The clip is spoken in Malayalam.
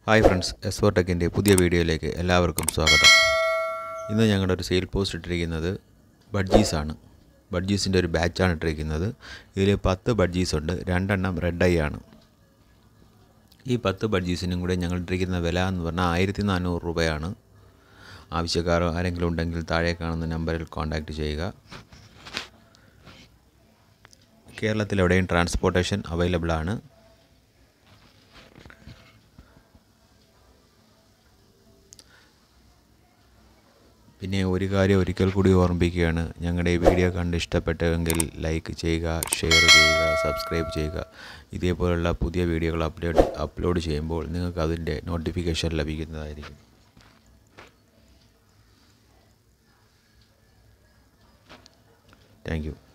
ഹായ് ഫ്രണ്ട്സ് എസ് ടെക്കിൻ്റെ പുതിയ വീഡിയോയിലേക്ക് എല്ലാവർക്കും സ്വാഗതം ഇന്ന് ഞങ്ങളുടെ ഒരു സെയിൽ പോസ്റ്റ് ഇട്ടിരിക്കുന്നത് ബഡ്ജീസാണ് ബഡ്ജീസിൻ്റെ ഒരു ബാച്ചാണ് ഇട്ടിരിക്കുന്നത് ഇതിൽ പത്ത് ബഡ്ജീസ് ഉണ്ട് രണ്ടെണ്ണം റെഡ് ഐ ആണ് ഈ പത്ത് ബഡ്ജീസിനും കൂടെ ഞങ്ങൾ ഇട്ടിരിക്കുന്ന വില എന്ന് പറഞ്ഞാൽ ആയിരത്തി നാനൂറ് രൂപയാണ് ആവശ്യക്കാർ ആരെങ്കിലും ഉണ്ടെങ്കിൽ താഴെ കാണുന്ന നമ്പറിൽ കോൺടാക്റ്റ് ചെയ്യുക കേരളത്തിൽ എവിടെയും ട്രാൻസ്പോർട്ടേഷൻ അവൈലബിൾ ആണ് പിന്നെ ഒരു കാര്യം ഒരിക്കൽ കൂടി ഓർമ്മിപ്പിക്കുകയാണ് ഞങ്ങളുടെ ഈ വീഡിയോ കണ്ട് ഇഷ്ടപ്പെട്ടെങ്കിൽ ലൈക്ക് ചെയ്യുക ഷെയർ ചെയ്യുക സബ്സ്ക്രൈബ് ചെയ്യുക ഇതേപോലുള്ള പുതിയ വീഡിയോകൾ അപ്ലോഡ് അപ്ലോഡ് ചെയ്യുമ്പോൾ നിങ്ങൾക്ക് അതിൻ്റെ നോട്ടിഫിക്കേഷൻ ലഭിക്കുന്നതായിരിക്കും താങ്ക് യു